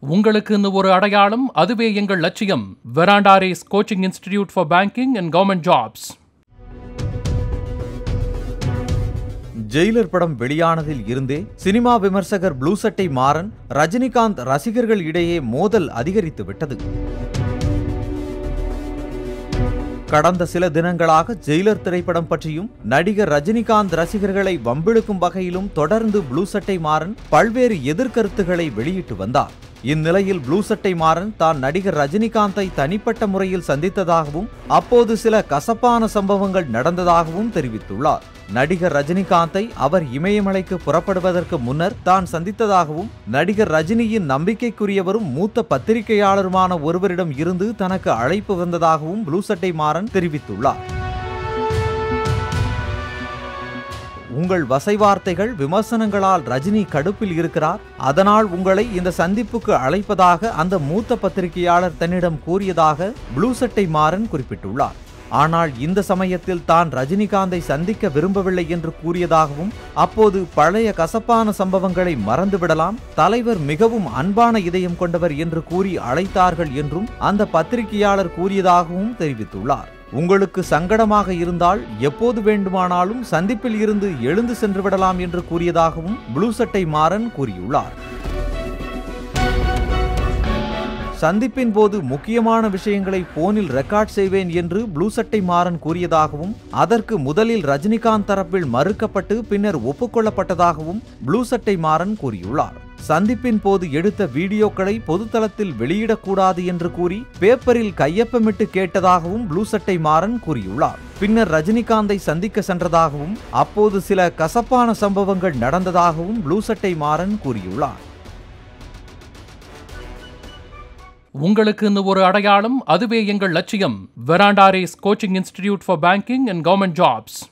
உங்களுக்குன்னு ஒரு அடையாளம் அதுவே எங்கள் லட்சியம் Veranda Race coaching institute for banking and government jobs Jailer படம் வெளியானதில் இருந்தே சினிமா விமர்சகர் ப்ளூ சட்டை மாறன் ரஜினிகாந்த் ரசிகர்கள் இடையே மோதல் அதிகரித்து விட்டது கடந்த சில தினங்களாக ஜெயிலர் திரைப்படம் பற்றியும் நடிகர் ரஜினிகாந்த் ரசிகர்களை வம்பிழுக்கும் வகையிலும் தொடர்ந்து ப்ளூ சட்டை மாறன் பல்வேறு எதிர்கருத்துக்களை வெளியிட்டு வந்தார் இந்நிலையில் ப்ளூ சட்டை மாறன் தான் நடிகர் ரஜினிகாந்தை தனிப்பட்ட முறையில் சந்தித்ததாகவும் அப்போது சில கசப்பான சம்பவங்கள் நடந்ததாகவும் தெரிவித்துள்ளார் நடிகர் ரஜினிகாந்தை அவர் இமயமலைக்கு புறப்படுவதற்கு முன்னர் தான் சந்தித்ததாகவும் நடிகர் ரஜினியின் நம்பிக்கைக்குரியவரும் மூத்த பத்திரிகையாளருமான ஒருவரிடம் இருந்து தனக்கு அழைப்பு வந்ததாகவும் ப்ளூ சட்டை மாறன் தெரிவித்துள்ளார் உங்கள் வசைவார்த்தைகள் விமர்சனங்களால் ரஜினி கடுப்பில் இருக்கிறார் அதனால் உங்களை இந்த சந்திப்புக்கு அழைப்பதாக அந்த மூத்த பத்திரிகையாளர் தன்னிடம் கூறியதாக ப்ளூ சட்டை மாறன் குறிப்பிட்டுள்ளார் ஆனால் இந்த சமயத்தில் தான் ரஜினிகாந்தை சந்திக்க விரும்பவில்லை என்று கூறியதாகவும் அப்போது பழைய கசப்பான சம்பவங்களை மறந்துவிடலாம் தலைவர் மிகவும் அன்பான இதயம் கொண்டவர் என்று கூறி அழைத்தார்கள் என்றும் அந்த பத்திரிகையாளர் கூறியதாகவும் தெரிவித்துள்ளார் உங்களுக்கு சங்கடமாக இருந்தால் எப்போது வேண்டுமானாலும் சந்திப்பில் இருந்து எழுந்து சென்று விடலாம் என்று கூறியதாகவும் ப்ளூ சட்டை மாறன் கூறியுள்ளார் சந்திப்பின் போது முக்கியமான விஷயங்களை போனில் ரெக்கார்ட் செய்வேன் என்று ப்ளூ சட்டை மாறன் கூறியதாகவும் அதற்கு முதலில் ரஜினிகாந்த் தரப்பில் மறுக்கப்பட்டு பின்னர் ஒப்புக்கொள்ளப்பட்டதாகவும் ப்ளூ சட்டை மாறன் கூறியுள்ளார் சந்திப்பின் போது எடுத்த வீடியோக்களை பொதுத்தளத்தில் வெளியிடக்கூடாது என்று கூறி பேப்பரில் கையொப்பமிட்டு கேட்டதாகவும் ப்ளூ சட்டை மாறன் கூறியுள்ளார் பின்னர் ரஜினிகாந்தை சந்திக்க சென்றதாகவும் அப்போது சில கசப்பான சம்பவங்கள் நடந்ததாகவும் ப்ளூ சட்டை மாறன் கூறியுள்ளார் உங்களுக்குன்னு ஒரு அடையாளம் அதுவே எங்கள் லட்சியம் Veranda Race coaching institute for banking and government jobs